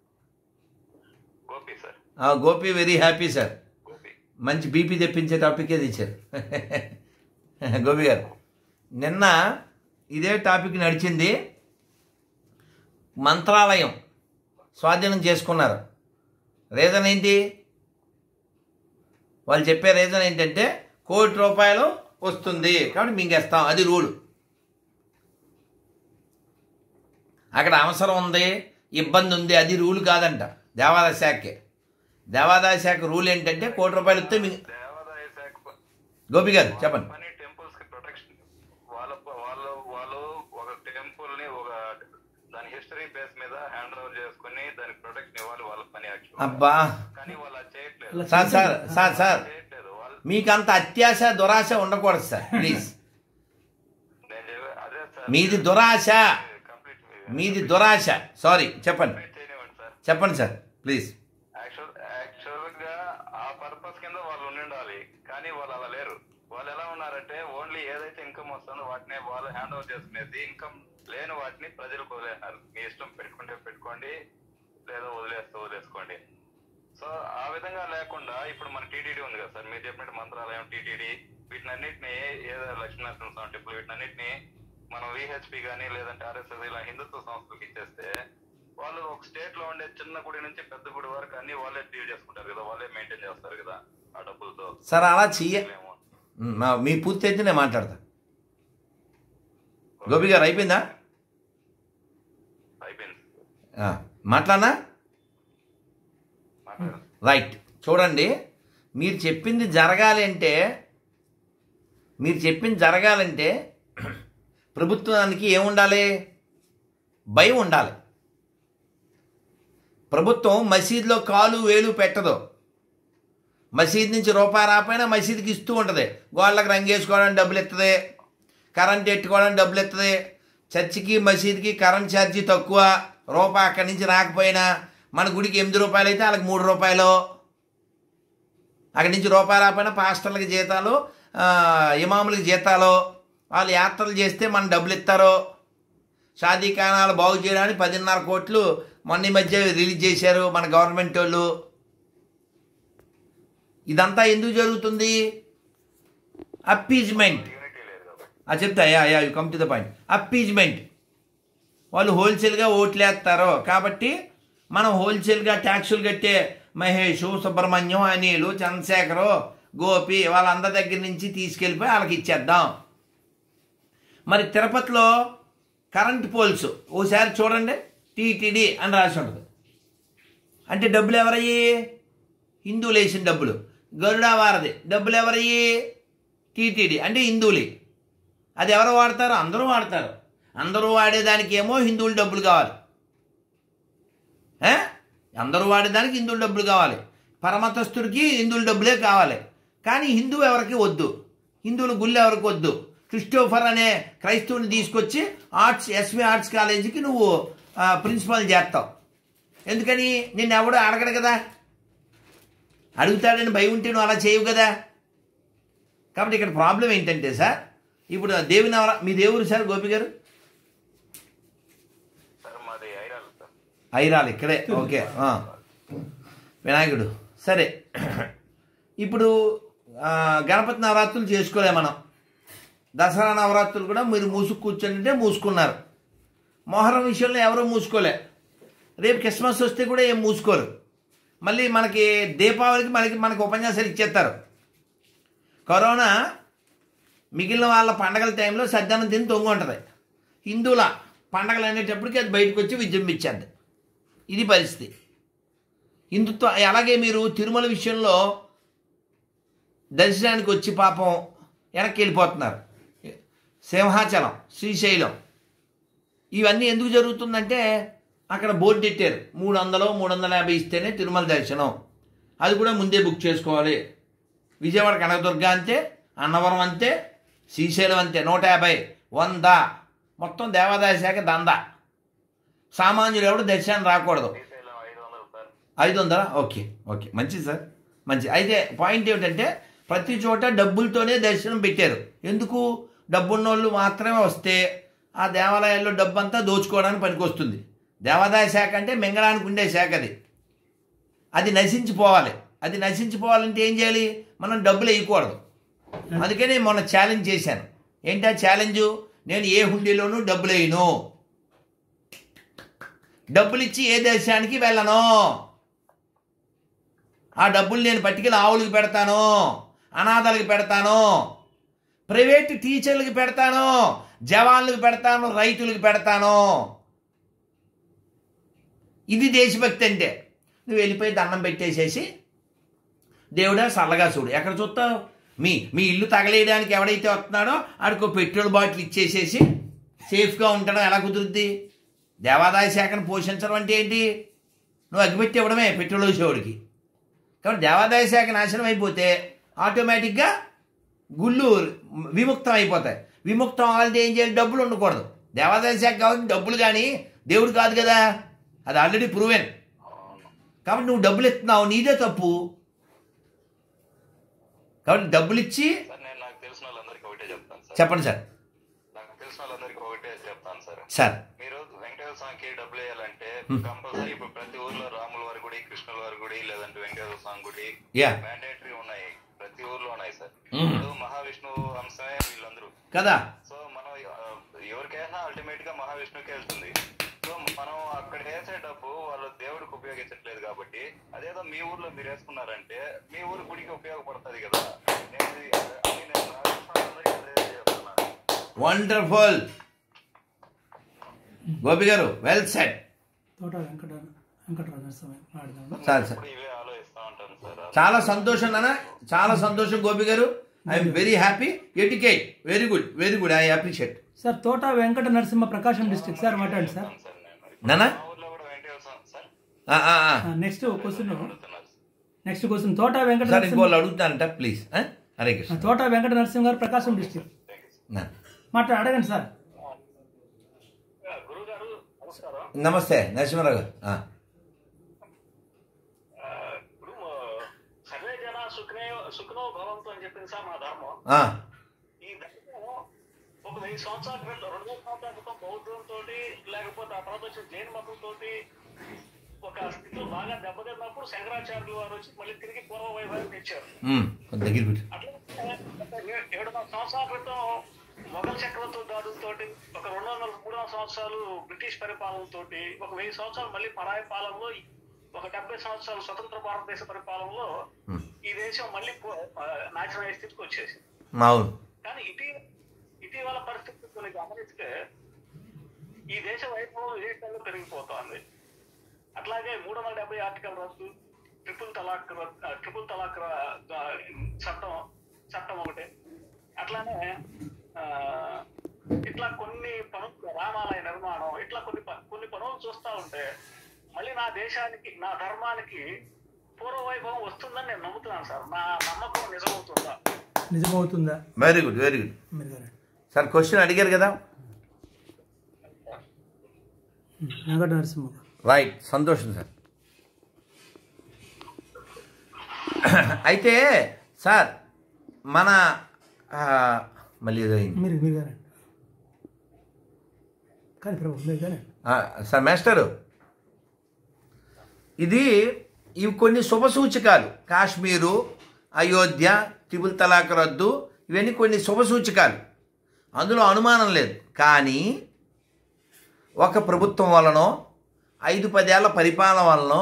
Gopi sir Gopi very happy sir Gopi మంచి బీపీ తెప్పించే టాపికే తెచ్చారు గోపి గారు నిన్న ఇదే టాపిక్ నడిచింది మంత్రాలయం స్వాధీనం చేసుకున్నారు రీజన్ ఏంటి వాళ్ళు చెప్పే రీజన్ ఏంటంటే కోటి రూపాయలు వస్తుంది కాబట్టి మింగేస్తాం అది రూల్ అక్కడ అవసరం ఉంది ఇబ్బంది ఉంది అది రూల్ కాదంట దేవాదాయ శాఖే దేవాదాయ శాఖ రూల్ ఏంటంటే కోటి రూపాయలు ఇస్తే మీ దేవాదాయ శాఖ ప- గోపి గారు చెప్పండి పని టెంపుల్స్ కి ప్రొటెక్షన్ వాళ్ళ వాళ్ళు వాళ్ళు ఒక టెంపుల్ ని ఒక దాని హిస్టరీ బేస్ మీద హ్యాండ్ ఓవర్ చేసుకుని దానికి ప్రొటెక్షన్ ఇవ్వాలి వాళ్ళ పని యాక్చువల్ అబ్బా కానీ వాళ్ళు అది చేయట్లేదు సార్ సార్ సార్ సార్ చేయట్లేదు వాళ్ళు మీకు అంత అత్యాశ దురాశ ఉండకూడదు సార్ ప్లీజ్ నేను చెప్పే- అదే సార్ మీది దురాశ కంప్లీట్ మీది దురాశ సారీ చెప్పండి చేయనివ్వండి సార్ చెప్పండి సార్ ప్లీజ్ యాక్చువల్ యాక్చువల్ గా ఆ పర్పస్ కింద వాళ్ళు ఉండి ఉండాలి కానీ వాళ్ళు అలా లేరు వాళ్ళు ఎలా ఉన్నారంటే ఓన్లీ ఏదైతే ఇన్కమ్ వస్తుందో వాటిని వాళ్ళు హ్యాండ్ ఓవర్ చేసుకునేది ఇన్కమ్ లేని వాటిని ప్రజలకు వదిలేస్తారు మీ ఇష్టం పెట్టుకుంటే పెట్టుకోండి లేదా వదిలేస్తే వదిలేసుకోండి సో ఆ విధంగా లేకుండా ఇప్పుడు మన టీటీడీ ఉంది కదా సార్ మీరు చెప్పినట్టు మంత్రాలయం టీటీడీ వీటినన్నిటిని ఏదో లక్ష్మీనరసింహ స్వామి టెంపుల్ వీటినన్నిటిని మనం విహెచ్పి కానీ లేదంటే ఆర్ఎస్ఎస్ ఇలా హిందుత్వ సంస్థలకు ఇచ్చేస్తే వాళ్ళు ఒక స్టేట్ లో ఉండే చిన్న గుడి నుంచి పెద్ద గుడి వరకు అన్ని వాళ్ళే డీల్ చేసుకుంటారు కదా వాళ్ళే మెయింటైన్ చేస్తారు కదా ఆ డబ్బులతో సార్ అలా చెయ్య ఏమో. మ్, మా- మీ పూర్తి అయితే నేను మాట్లాడతా గోపి గారు అయిపోయిందా అయిపోయింది ఆ, మాట్లాడనా మాట్లాడండి రైట్ చూడండి మీరు చెప్పింది జరగాలి అంటే మీరు చెప్పింది జరగాలంటే ప్రభుత్వానికి ఏముండాలి భయం ఉండాలి ప్రభుత్వం మసీదులో కాలు వేలు పెట్టదు మసీద్ నుంచి రూపాయి రాపోయినా మసీదుకి ఇస్తూ ఉంటుంది గోళ్ళకి రంగేసుకోవడానికి డబ్బులు ఇస్తుంది కరెంట్ ఎట్టుకోవడానికి డబ్బులు ఇస్తుంది చర్చికి మసీద్కి కరెంట్ ఛార్జీ తక్కువ రూపాయి అక్కడి నుంచి రాకపోయినా మన గుడికి ఎనిమిది రూపాయలు అయితే వాళ్ళకి మూడు రూపాయలు అక్కడి నుంచి రూపాయి రాకపోయినా పాస్టర్లకి జీతాలు ఆ, ఇమాములకి జీతాలు వాళ్ళు యాత్రలు చేస్తే మన డబ్బులు ఇస్తారు షాదీఖానాలు బాగు చేయడానికి పదిన్నర కోట్లు మొన్న ఈ మధ్య రిలీజ్ చేశారు మన గవర్నమెంట్ వాళ్ళు ఇదంతా ఎందుకు జరుగుతుంది అప్పీజ్మెంట్ యూనిటీ లేదు కాబట్టి అది చెప్తా yeah yeah you come to the point appeasement వాళ్ళు హోల్సేల్గా ఓట్లు వేస్తారు కాబట్టి మనం హోల్సేల్గా ట్యాక్సులు కట్టే మహేష్ సుబ్రహ్మణ్యం అనిలు చంద్రశేఖరు గోపి వాళ్ళందరి దగ్గర నుంచి తీసుకెళ్ళిపోయి వాళ్ళకి ఇచ్చేద్దాం మరి తిరుపతిలో కరెంట్ పోల్స్ ఓసారి చూడండి టీటీడీ అని రాసి ఉంటుంది అంటే డబ్బులు ఎవరయ్యి హిందువులు వేసిన డబ్బులు గరుడా వారది డబ్బులు ఎవరయ్యి టీటీడీ అంటే హిందువులే అది ఎవరు వాడతారు అందరూ వాడతారు అందరూ వాడేదానికి ఏమో హిందువుల డబ్బులు కావాలి ఏ? అందరూ వాడేదానికి హిందువుల డబ్బులు కావాలి పరమతస్థుడికి హిందువుల డబ్బులే కావాలి కానీ హిందువు ఎవరికి వద్దు హిందువుల గుళ్ళు ఎవరికి వద్దు క్రిస్టోఫర్ అనే క్రైస్తవుని తీసుకొచ్చి ఆర్ట్స్ ఎస్వి ఆర్ట్స్ కాలేజీకి నువ్వు ఆ, ప్రిన్సిపాల్ చేస్తావు ఎందుకని నిన్ను ఎవడు అడగడు కదా అడుగుతాడని భయం ఉంటే నువ్వు అలా చేయవు కదా కాబట్టి ఇక్కడ ప్రాబ్లం ఏంటంటే సార్ ఇప్పుడు దేవి నవర మీ దేవుడు సార్ గోపి గారు సార్ మాది ఐరాలు సార్ ఐరాలు ఇక్కడే ఓకే ఆ. వినాయకుడు సరే ఇప్పుడు ఆ, గణపతి నవరాత్రులు చేసుకోలే మనం దసరా నవరాత్రులు కూడా మీరు మూసుకు కూర్చొని మూసుకున్నారు మొహరం విషయంలో ఎవరూ మూసుకోలే రేపు క్రిస్మస్ వస్తే కూడా ఏం మూసుకోరు మళ్ళీ మనకి దీపావళికి మనకి మనకి ఉపన్యాసాలు ఇచ్చేస్తారు కరోనా మిగిలిన వాళ్ళ పండగల టైంలో సజ్జనం తిని తొంగి ఉంటుంది హిందువుల పండగలు అనేటప్పటికి అది బయటకు వచ్చి విజృంభించేది ఇది పరిస్థితి హిందుత్వ అలాగే మీరు తిరుమల విషయంలో దర్శనానికి వచ్చి పాపం వెనక్కి వెళ్ళిపోతున్నారు సింహాచలం శ్రీశైలం ఇవన్నీ ఎందుకు జరుగుతుందంటే అక్కడ బోర్డు పెట్టారు మూడు వందలు మూడు వందల యాభై ఇస్తేనే తిరుమల దర్శనం అది కూడా ముందే బుక్ చేసుకోవాలి విజయవాడ కనకదుర్గ అంతే అన్నవరం అంతే శ్రీశైలం అంతే నూట యాభై వంద మొత్తం దేవాదాయ శాఖ దంద సామాన్యులు ఎవడు దర్శనం రాకూడదు శ్రీశైలం ఐదు వందలు సార్ ఐదు వందలా ఓకే ఓకే మంచిది సార్ మంచి అయితే పాయింట్ ఏమిటంటే ప్రతి చోట డబ్బులతోనే దర్శనం పెట్టారు ఎందుకు డబ్బున్న వాళ్ళు మాత్రమే వస్తే ఆ దేవాలయాల్లో డబ్బు అంతా దోచుకోవడానికి పనికొస్తుంది దేవాదాయ శాఖ అంటే మింగడానికి ఉండే శాఖ అది అది నశించిపోవాలి అది నశించిపోవాలంటే ఏం చేయాలి మనం డబ్బులు వేయకూడదు అందుకని మొన్న ఛాలెంజ్ చేశాను ఏంటా ఛాలెంజ్ నేను ఏ హుండీలోనూ డబ్బులు వేయను డబ్బులు ఇచ్చి ఏ దేశానికి వెళ్ళను ఆ డబ్బులు నేను పట్టుకెళ్ళి ఆవులకి పెడతాను అనాథలకు పెడతాను ప్రైవేట్ టీచర్లకు పెడతాను జవాన్లకు పెడతాను రైతులకు పెడతాను ఇది దేశభక్తి అంటే నువ్వు వెళ్ళిపోయి దండం పెట్టేసేసి దేవుడా సల్లగా చూడు ఎక్కడ చూస్తావు మీ మీ ఇల్లు తగలేయడానికి ఎవడైతే వస్తున్నాడో ఆడికో పెట్రోల్ బాటిల్ ఇచ్చేసేసి సేఫ్గా ఉండడం ఎలా కుదురుద్ది దేవాదాయ శాఖను పోషించడం అంటే ఏంటి నువ్వు అగ్గిపెట్టి ఇవ్వడమే పెట్రోల్ వేసేవాడికి కాబట్టి దేవాదాయ శాఖ నాశనం అయిపోతే ఆటోమేటిక్గా గుళ్ళు విముక్తం అయిపోతాయి విముక్తం అవ్వాలంటే ఏం చేయాలి డబ్బులు ఉండకూడదు దేవాదాయ శాఖ కావాలి డబ్బులు కానీ దేవుడు కాదు కదా అది ఆల్రెడీ ప్రూవెన్ కాబట్టి నువ్వు డబ్బులు ఇస్తున్నావు నీదే తప్పు కాబట్టి డబ్బులు ఇచ్చి సార్ నేను నాకు తెలిసిన వాళ్ళందరికీ ఒకటే చెప్తాను సార్ చెప్పండి సార్ నాకు తెలిసిన వాళ్ళందరికీ ఒకటే చెప్తాను సార్ సార్ మీరు వెంకటేశ్వర స్వామికి డబ్బులు వేయాలంటే కంపల్సరీ ఇప్పుడు ప్రతి ఊర్లో రాముల వారి గుడి కృష్ణుల వారి గుడి లేదంటే వెంకటేశ్వర స్వామి గుడి యా మ్యాండేటరీ ఉన్నాయి ప్రతి ఊర్లో ఉన్నాయి సార్ మ్మ్. ఇప్పుడు మహావిష్ణువు అంశమే వీళ్ళందరూ కదా సో మనం ఆ, ఎవరికైనా అల్టిమేట్ గా మహావిష్ణువుకే వెళ్తుంది సో మనం అక్కడ వేసే డబ్బు వాళ్ళు దేవుడికి ఉపయోగించట్లేదు కాబట్టి అదేదో మీ ఊర్లో మీరు వేసుకున్నారంటే మీ ఊరు గుడికి ఉపయోగపడుతుంది కదా నేను ఇది- అని నేను రాజస్థాన్ అందరికీ అదే చెప్తున్నాను వండర్ఫుల్ గోపి గారు వెల్ సెట్ తోట వెంకట వెంకటరాజ స్వామి మాట్లాడదాం సార్ సార్ ఇప్పుడు ఇవే ఆలోచిస్తా ఉంటాను సార్ చాలా సంతోషం నాన్న చాలా సంతోషం గోపి గారు I'm very happy educate very good very good I appreciate sir Thota Venkata Narasimha Prakasam district sir మాట్లాడండి సార్ సార్ నేను మరి నానా మా ఊర్లో కూడా Venkateswara Swamy sir next question అడుగుతున్నారు next question Thota Venkata sir Narasimha ఇంకోళ్ళు అడుగుతానంట ప్లీజ్ హరే ఆ, కృష్ణ తోట వెంకట నరసింహ గారు ప్రకాశం డిస్ట్రిక్ట్ నా. మాట్లాడ అడగండి సార్ గురువు గారు నమస్కారం నమస్తే నరసింహారావు గారు ఆ. ఆ, ఇప్పుడు సర్వే జన సుఖనే సుఖనో భవంతు అని చెప్పింది సార్ మా ధర్మం ఆ. ఈ ధర్మం ఒక వెయ్యి సంవత్సరాల క్రితం రెండు వేల సంవత్సరాల క్రితం బౌద్ధంతో లేకపోతే ఆ తర్వాత వచ్చిన జైన మతంతో ఒక స్థితిలో బాగా దెబ్బతిన్నప్పుడు శంకరాచార్యులు వారు వచ్చి మళ్ళీ తిరిగి పూర్వ వైభవం తెచ్చారు ఉమ్, కొంచెం దగ్గర పెట్టు అట్లా ఏ- ఏడు వందల సంవత్సరాల క్రితం మొఘల్ చక్రవర్తుల దాడులతోటి ఒక రెండు వందల మూడు వందల సంవత్సరాలు బ్రిటిష్ పరిపాలనతోటి ఒక వెయ్యి సంవత్సరాలు మళ్ళీ పరాయి పాలనలో ఒక డెబ్బై సంవత్సరాలు స్వతంత్ర భారతదేశ పరిపాలనలో ఉమ్, ఈ దేశం మళ్ళీ పో- ఆ, నాశనం అయ్యే స్థితికి వచ్చేసింది అవును కానీ ఇటీవల ఇటీవల పరిస్థితులు కొన్ని గమనిస్తే ఈ దేశ వైభవం విదేశాల్లో పెరిగిపోతోంది అట్లాగే మూడు వందల డెబ్బై ఆర్టికల్ రద్దు ట్రిపుల్ తలాక్ రద్దు- ఆ, ట్రిపుల్ తలాక్ ర- ఆ, చట్టం చట్టం ఒకటి అట్లానే ఆ, ఇట్లా కొన్ని పనులు రామాలయ నిర్మాణం ఇట్లా కొన్ని ప- కొన్ని పనులు చూస్తా ఉంటే మళ్ళీ నా దేశానికి నా ధర్మానికి పూర్వ వైభవం వస్తుందని నేను నమ్ముతున్నాను సార్ నా నమ్మకం నిజమవుతుందా నిజమవుతుందా వెరీ గుడ్ వెరీ గుడ్ మీరు గారు సార్ క్వశ్చన్ అడిగారు కదా వెంకట నరసింహ గారు. రైట్ సంతోషం సార్ అయితే సార్ మన ఆ, మళ్ళీ ఏదో అయింది మీరు మీరు గారండి కానీ ప్రభు మీరు కానీ ఆ, సార్ మాస్టరు ఇది ఇవి కొన్ని శుభ సూచకాలు కాశ్మీరు అయోధ్య త్రిపుల్ తలాక్ రద్దు ఇవన్నీ కొన్ని శుభ సూచకాలు అందులో అనుమానం లేదు కానీ ఒక ప్రభుత్వం వలనో ఐదు పదేళ్ల పరిపాలన వలనో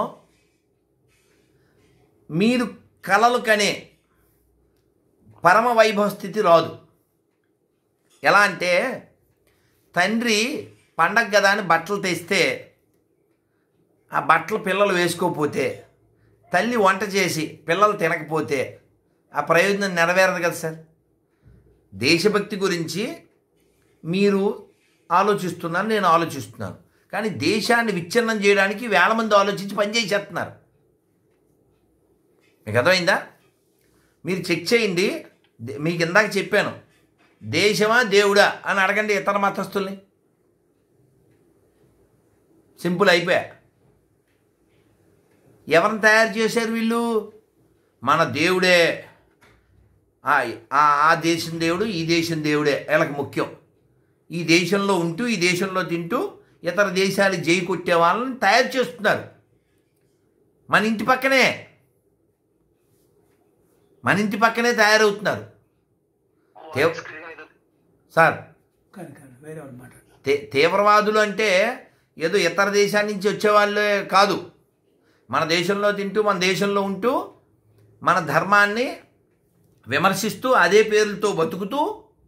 మీరు కలలు కనే పరమ వైభవ స్థితి రాదు ఎలా అంటే తండ్రి పండగ కదా అని బట్టలు తెస్తే ఆ బట్టలు పిల్లలు వేసుకోకపోతే తల్లి వంట చేసి పిల్లలు తినకపోతే ఆ ప్రయోజనం నెరవేరదు కదా సార్ దేశభక్తి గురించి మీరు ఆలోచిస్తున్నారు నేను ఆలోచిస్తున్నాను కానీ దేశాన్ని విచ్ఛిన్నం చేయడానికి వేల మంది ఆలోచించి పనిచేసేస్తున్నారు మీకు అర్థమైందా మీరు చెక్ చేయండి దే- మీకు ఇందాక చెప్పాను దేశమా దేవుడా అని అడగండి ఇతర మతస్థుల్ని సింపుల్ అయిపోయా ఎవరిని తయారు చేశారు వీళ్ళు మన దేవుడే ఆ ఆ- ఆ దేశం దేవుడు ఈ దేశం దేవుడే వీళ్ళకి ముఖ్యం ఈ దేశంలో ఉంటూ ఈ దేశంలో తింటూ ఇతర దేశాలు జై కొట్టే వాళ్ళని తయారు చేస్తున్నారు మన ఇంటి పక్కనే మన ఇంటి పక్కనే తయారవుతున్నారు దేవ్- సార్ కానీ కానీ వేరే వాళ్ళు మాట్లాడారు తే తీవ్రవాదులు అంటే ఏదో ఇతర దేశాల నుంచి వచ్చేవాళ్ళే కాదు మన దేశంలో తింటూ మన దేశంలో ఉంటూ మన ధర్మాన్ని విమర్శిస్తూ అదే పేర్లతో బతుకుతూ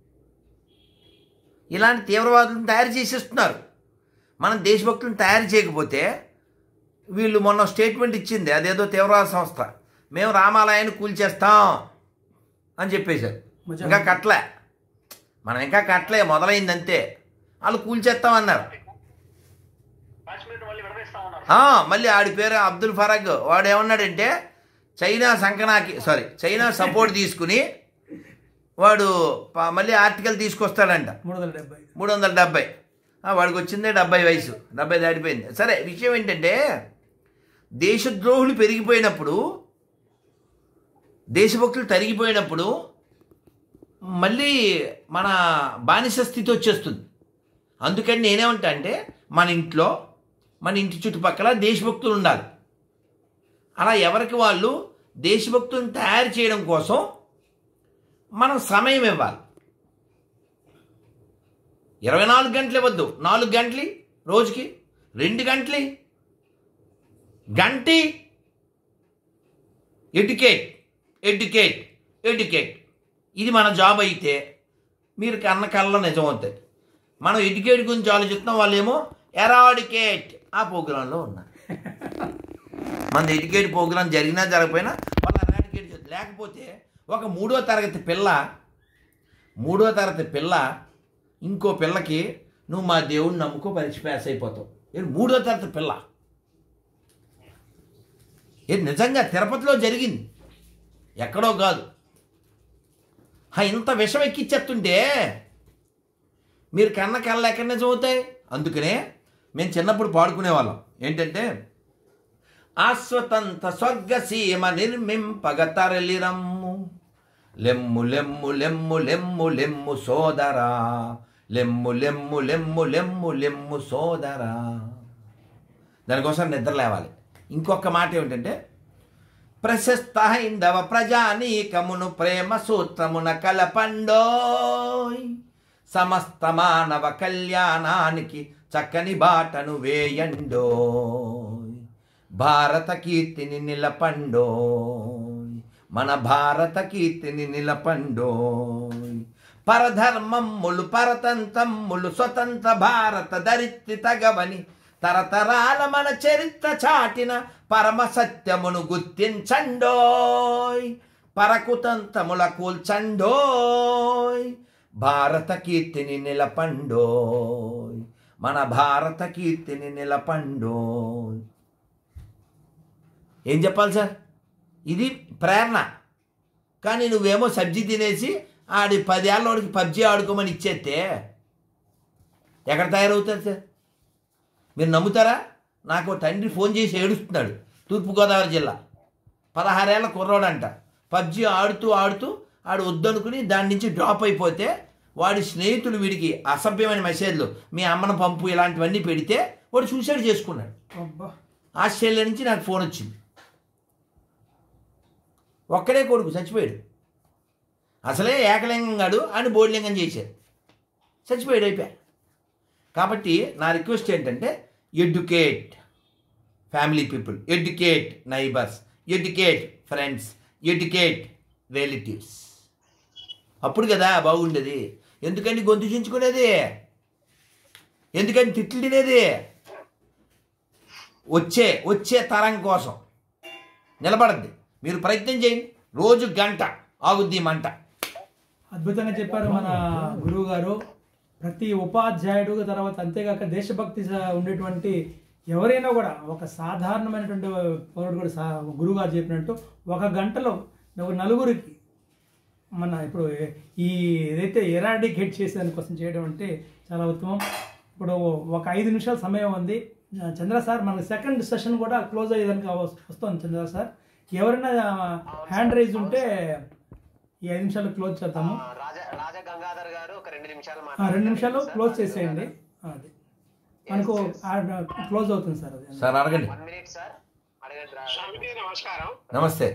ఇలాంటి తీవ్రవాదులను తయారు చేసేస్తున్నారు మనం దేశభక్తులను తయారు చేయకపోతే వీళ్ళు మొన్న స్టేట్మెంట్ ఇచ్చింది అదేదో తీవ్రవాద సంస్థ మేము రామాలయాన్ని కూల్చేస్తాం అని చెప్పేశారు ఇంకా కట్టలే మనం ఇంకా కట్టలే మొదలైంది అంతే వాళ్ళు కూల్చేస్తామన్నారు కాశ్మీర్ మళ్ళీ విడదీస్తామన్నారు ఆ, మళ్ళీ ఆడి పేరు అబ్దుల్ ఫరగ్ వాడు ఏమన్నాడంటే చైనా సంకనాకి సారీ చైనా సపోర్ట్ తీసుకుని వాడు ప- మళ్ళీ ఆర్టికల్ తీసుకొస్తాడంట మూడు వందల డెబ్బై మూడు వందల డెబ్బై ఆ, వాడికి వచ్చిందే డెబ్బై వయసు డెబ్బై దాటిపోయింది సరే విషయం ఏంటంటే దేశద్రోహులు పెరిగిపోయినప్పుడు దేశభక్తులు తరిగిపోయినప్పుడు మళ్ళీ మన బానిస స్థితి వచ్చేస్తుంది అందుకని నేనేమంటా అంటే మన ఇంట్లో మన ఇంటి చుట్టుపక్కల దేశభక్తులు ఉండాలి అలా ఎవరికి వాళ్ళు దేశభక్తులను తయారు చేయడం కోసం మనం సమయం ఇవ్వాలి ఇరవై నాలుగు గంటలు ఇవ్వద్దు నాలుగు గంటలు రోజుకి రెండు గంటలు గంటి ఎడ్యుకేట్ ఎడ్యుకేట్ ఎడ్యుకేట్ ఇది మన జాబ్ అయితే మీరు కన్న కళ్ళలో నిజం అవుతుంది మనం ఎడ్యుకేట్ గురించి ఆలోచిస్తున్నాం వాళ్ళేమో ఎరాడికేట్ ఆ ప్రోగ్రాంలో ఉన్నారు మన ఎడ్యుకేట్ ప్రోగ్రాం జరిగినా జరగకపోయినా వాళ్ళు ఎరాడికేట్ చేస్తారు. లేకపోతే ఒక మూడో తరగతి పిల్ల మూడో తరగతి పిల్ల ఇంకో పిల్లకి నువ్వు మా దేవుడిని నమ్ముకో పరీక్ష పాస్ అయిపోతావు ఇది మూడో తరగతి పిల్ల ఇది నిజంగా తిరుపతిలో జరిగింది ఎక్కడో కాదు హా, ఇంత విషం ఎక్కిచ్చేస్తుంటే మీరు కన్న కళ్ళ ఎక్కడ నిజం అవుతాయి అందుకనే మేము చిన్నప్పుడు పాడుకునేవాళ్ళం ఏంటంటే ఆస్వతంత స్వర్గసీమ నిర్మింపగ తరలిరమ్ము లెమ్ము లెమ్ము లెమ్ము లెమ్ము లెమ్ము సోదరా లెమ్ము లెమ్ము లెమ్ము లెమ్ము లెమ్ము సోదరా దానికోసం నిద్ర లేవాలి ఇంకొక మాట ఏమిటంటే ప్రశస్త హైందవ ప్రజానీకమును ప్రేమ సూత్రమున కలపండోయ్ సమస్త మానవ కళ్యాణానికి చక్కని బాటను వేయండోయ్ భారత కీర్తిని నిలపండోయ్ మన భారత కీర్తిని నిలపండోయ్ పరధర్మమ్ములు పరతంతమ్ములు స్వతంత్ర భారత దరిత్రి తగవని తరతరాల మన చరిత్ర చాటిన పరమ సత్యమును గుర్తించండోయ్ పరకుతంతముల కూల్చండోయ్ భారత కీర్తిని నిలపండోయ్ మన భారత కీర్తిని నిలపండోయ్ ఏం చెప్పాలి సార్ ఇది ప్రేరణ కానీ నువ్వేమో సబ్జీ తినేసి ఆడి పదేళ్ళోడికి పబ్జీ ఆడుకోమని ఇచ్చేస్తే ఎక్కడ తయారవుతుంది సార్ మీరు నమ్ముతారా నాకు ఓ తండ్రి ఫోన్ చేసి ఏడుస్తున్నాడు తూర్పుగోదావరి జిల్లా పదహారేళ్ల కుర్రోడంట పబ్జీ ఆడుతూ ఆడుతూ ఆడు వద్దనుకుని దాని నుంచి డ్రాప్ అయిపోతే వాడి స్నేహితులు వీడికి అసభ్యమైన మెసేజ్లు మీ అమ్మను పంపు ఇలాంటివన్నీ పెడితే వాడు సూసైడ్ చేసుకున్నాడు అబ్బా ఆస్ట్రేలియా నుంచి నాకు ఫోన్ వచ్చింది ఒక్కడే కొడుకు చచ్చిపోయాడు అసలే ఏకలింగాడు అని బోర్లింగం చేశారు చచ్చిపోయాడు అయిపోయా కాబట్టి నా రిక్వెస్ట్ ఏంటంటే educate family people educate neighbours educate friends educate relatives అప్పుడు కదా బాగుండేది ఎందుకండి గొంతు చించుకునేది ఎందుకంటే తిట్లు తినేది వచ్చే వచ్చే తరం కోసం నిలబడద్ది మీరు ప్రయత్నం చేయండి రోజు గంట ఆగుద్ది ఈ మంట అద్భుతంగా చెప్పారు మన గురువు గారు ప్రతి ఉపాధ్యాయుడు తర్వాత అంతేగాక దేశభక్తి స- ఉండేటువంటి ఎవరైనా కూడా ఒక సాధారణమైనటువంటి పౌరుడు కూడా సా- గురువు గారు చెప్పినట్టు ఒక గంటలో ఒక నలుగురికి మన ఇప్పుడు ఈ ఏదైతే ఎరాడికేట్ చేసేదానికోసం చేయడం అంటే చాలా ఉత్తమం ఇప్పుడు ఒక ఐదు నిమిషాల సమయం ఉంది చంద్ర సార్ మనకి సెకండ్ సెషన్ కూడా క్లోజ్ అయ్యేదానికి అవ- వస్తుంది చంద్ర సార్ ఎవరైనా హ్యాండ్ రైజ్ ఉంటే ఈ ఐదు నిమిషాలు క్లోజ్ చేద్దాము ఆ, రాజా రాజా గంగాధర్ గారు ఒక రెండు నిమిషాలు ఆ, రెండు నిమిషాలు సార్. క్లోజ్ చేసేయండి అది మనకు క్లోజ్ అవుతుంది సార్ అది సార్ అడగండి వన్ మినిట్ సార్ అడగండి రా- స్వామిజీ నమస్కారం నమస్తే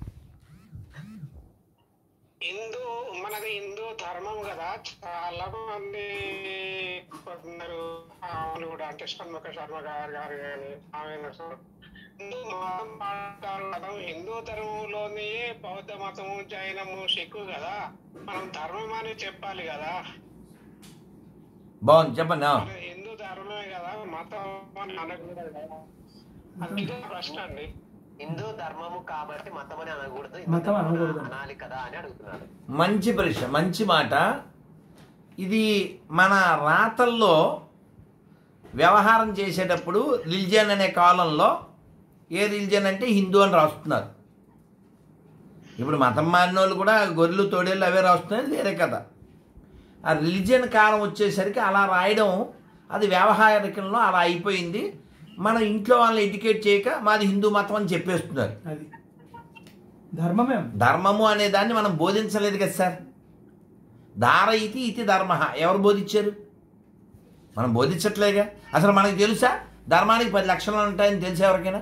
హిందూ మనది హిందూ ధర్మం కదా చాలా మంది కొందరు ఆమెను కూడా అంటే షణ్ముఖ శర్మ గారు గారు కానీ ఆమె హిందూ మతం పాటిస్తారు కదా హిందూ ధర్మంలోనే బౌద్ధ మతము జైనము సిక్కు కదా మనం ధర్మం అని చెప్పాలి కదా బాగుంది చెప్పండి ఆ. మన హిందూ ధర్మమే కదా మతం అని అనకూడదు కదా అది ఇదే ప్రశ్న అండి హిందూ ధర్మము కాబట్టి మతం అని అనకూడదు మతం అనకూడదు. అనాలి కదా అని అడుగుతున్నాడు మంచి ప్రశ్న మంచి మాట ఇది మన రాతల్లో వ్యవహారం చేసేటప్పుడు రిలిజియన్ అనే కాలంలో ఏ రిలిజియన్ అంటే హిందూ అని రాస్తున్నారు ఇప్పుడు మతం మారిన వాళ్ళు కూడా గొర్రెలు తోడేళ్ళు అవే రాస్తున్నారు వేరే కదా ఆ రిలిజియన్ కాలం వచ్చేసరికి అలా రాయడం అది వ్యవహారికంలో అలా అయిపోయింది మన ఇంట్లో వాళ్ళని ఎడ్యుకేట్ చేయక మాది హిందూ మతం అని చెప్పేస్తున్నారు అది ధర్మమే ధర్మము అనే దాన్ని మనం బోధించలేదు కదా సార్ దార ఇతి ఇతి ధర్మ ఎవరు బోధించారు మనం బోధించట్లేగా అసలు మనకి తెలుసా ధర్మానికి పది లక్షణాలు ఉంటాయని తెలుసా ఎవరికైనా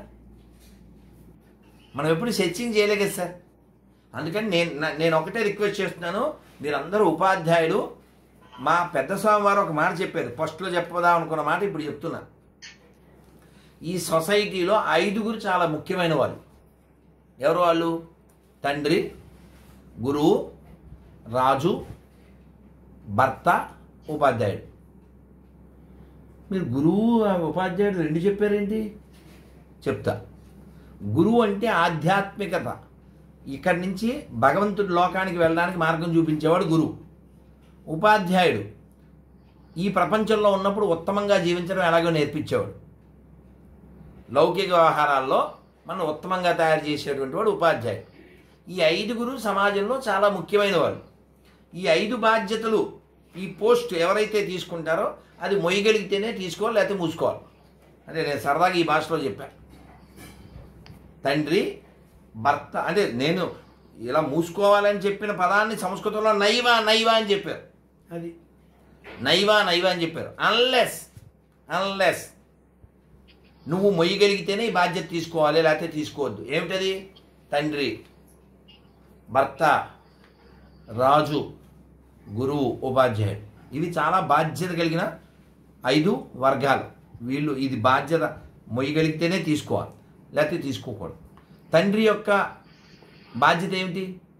మనం ఎప్పుడు సెర్చింగ్ చేయలే కదా సార్ అందుకని నేను నా- నేను ఒకటే రిక్వెస్ట్ చేస్తున్నాను మీరందరూ ఉపాధ్యాయులు మా పెద్ద స్వామి వారు ఒక మాట చెప్పారు ఫస్ట్లో చెప్పదాం అనుకున్న మాట ఇప్పుడు చెప్తున్నా ఈ సొసైటీలో ఐదుగురు చాలా ముఖ్యమైన వాళ్ళు ఎవరు వాళ్ళు తండ్రి గురువు రాజు భర్త ఉపాధ్యాయుడు మీరు గురువు ఆ ఉపాధ్యాయుడు రెండు చెప్పారేంటి చెప్తా గురువు అంటే ఆధ్యాత్మికత ఇక్కడి నుంచి భగవంతుడి లోకానికి వెళ్ళడానికి మార్గం చూపించేవాడు గురువు ఉపాధ్యాయుడు ఈ ప్రపంచంలో ఉన్నప్పుడు ఉత్తమంగా జీవించడం ఎలాగో నేర్పించేవాడు లౌకిక వ్యవహారాల్లో మనం ఉత్తమంగా తయారు చేసేటువంటి వాడు ఉపాధ్యాయుడు ఈ ఐదుగురు సమాజంలో చాలా ముఖ్యమైన వాళ్ళు ఈ ఐదు బాధ్యతలు ఈ పోస్ట్ ఎవరైతే తీసుకుంటారో అది మొయ్యగలిగితేనే తీసుకోవాలి లేకపోతే మూసుకోవాలి అంటే నేను సరదాగా ఈ భాషలో చెప్పాను తండ్రి భర్త అంటే నేను ఇలా మూసుకోవాలని చెప్పిన పదాన్ని సంస్కృతంలో నైవా నైవా అని చెప్పారు అది నైవా నైవా అని చెప్పారు అన్లెస్ అన్లెస్ నువ్వు మొయ్యగలిగితేనే ఈ బాధ్యత తీసుకోవాలి లేకపోతే తీసుకోవద్దు ఏమిటది తండ్రి భర్త రాజు గురువు ఉపాధ్యాయుడు ఇవి చాలా బాధ్యత కలిగిన ఐదు వర్గాలు వీళ్ళు ఇది బాధ్యత మొయ్యగలిగితేనే తీసుకోవాలి లేకపోతే తీసుకోకూడదు తండ్రి యొక్క బాధ్యత ఏమిటి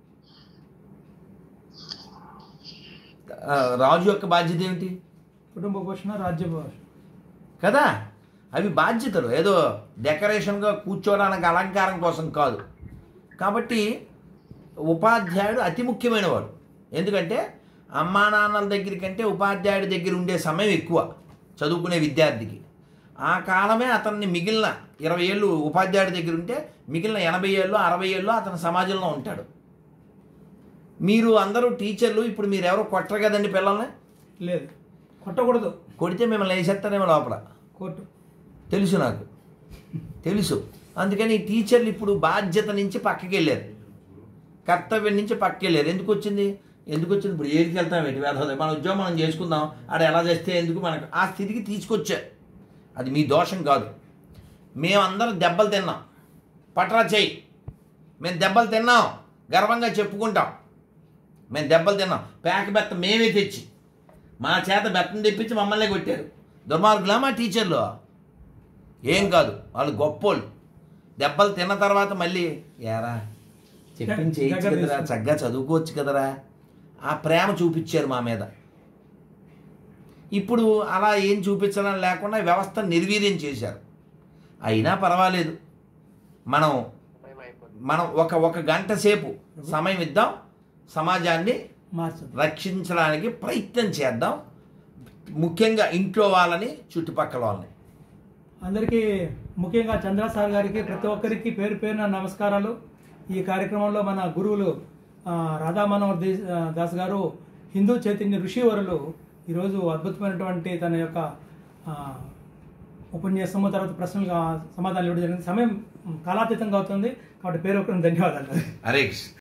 ఆ, రాజు యొక్క బాధ్యత ఏమిటి కుటుంబ పోషణ రాజ్య పోషణ కదా అవి బాధ్యతలు ఏదో డెకరేషన్గా కూర్చోవడానికి అలంకారం కోసం కాదు కాబట్టి ఉపాధ్యాయుడు అతి ముఖ్యమైన వాడు ఎందుకంటే అమ్మా నాన్నల దగ్గర కంటే ఉపాధ్యాయుడి దగ్గర ఉండే సమయం ఎక్కువ చదువుకునే విద్యార్థికి ఆ కాలమే అతన్ని మిగిలిన ఇరవై ఏళ్ళు ఉపాధ్యాయుడి దగ్గర ఉంటే మిగిలిన ఎనభై ఏళ్ళు అరవై ఏళ్ళు అతను సమాజంలో ఉంటాడు మీరు అందరూ టీచర్లు ఇప్పుడు మీరు ఎవరు కొట్టరు కదండి పిల్లల్ని లేదు కొట్టకూడదు కొడితే మిమ్మల్ని వేసేస్తారేమో లోపల కోర్టు తెలుసు నాకు తెలుసు అందుకని ఈ టీచర్లు ఇప్పుడు బాధ్యత నుంచి పక్కకి వెళ్ళారు కర్తవ్యం నుంచి పక్కకి వెళ్ళారు ఎందుకు వచ్చింది ఎందుకు వచ్చింది ఇప్పుడు ఏడికి వెళ్తాం ఎటు వేధ మన ఉద్యోగం మనం చేసుకుందాం ఆడ ఎలా చేస్తే ఎందుకు మనకు ఆ స్థితికి తీసుకొచ్చారు అది మీ దోషం కాదు మేమందరం దెబ్బలు తిన్నాం పట్రా చెయ్యి మేము దెబ్బలు తిన్నాం గర్వంగా చెప్పుకుంటాం మేము దెబ్బలు తిన్నాం పేక బెత్త మేమే తెచ్చి మా చేత బెత్తం తెప్పించి మమ్మల్ని కొట్టారు దుర్మార్గులా మా టీచర్లు ఏం కాదు వాళ్ళు గొప్పోళ్ళు దెబ్బలు తిన్న తర్వాత మళ్ళీ ఏరా చెప్పింది చేయొచ్చు కదరా చక్కగా చదువుకోవచ్చు కదరా ఆ ప్రేమ చూపించారు మా మీద ఇప్పుడు అలా ఏం చూపించడం లేకుండా వ్యవస్థ నిర్వీర్యం చేశారు అయినా పర్వాలేదు మనం భయం అయిపోతుంది మనం ఒక ఒక గంట సేపు సమయం ఇద్దాం సమాజాన్ని మార్చదు రక్షించడానికి ప్రయత్నం చేద్దాం ముఖ్యంగా ఇంట్లో వాళ్ళని చుట్టుపక్కల వాళ్ళని అందరికీ ముఖ్యంగా చంద్ర సార్ గారికి ప్రతి ఒక్కరికి పేరు పేరున నమస్కారాలు ఈ కార్యక్రమంలో మన గురువులు ఆ, రాధా మనోహర్ దే- ఆ, దాస్ గారు హిందూ చైతన్య ఋషివరులు ఈరోజు అద్భుతమైనటువంటి తన యొక్క ఆ, ఉపన్యాసము తర్వాత ప్రశ్నలు సమాధానాలు ఇవ్వడం జరిగింది సమయం కాలాతీతంగా అవుతుంది కాబట్టి పేరు ఒక్కరికి ధన్యవాదాలు హరేష్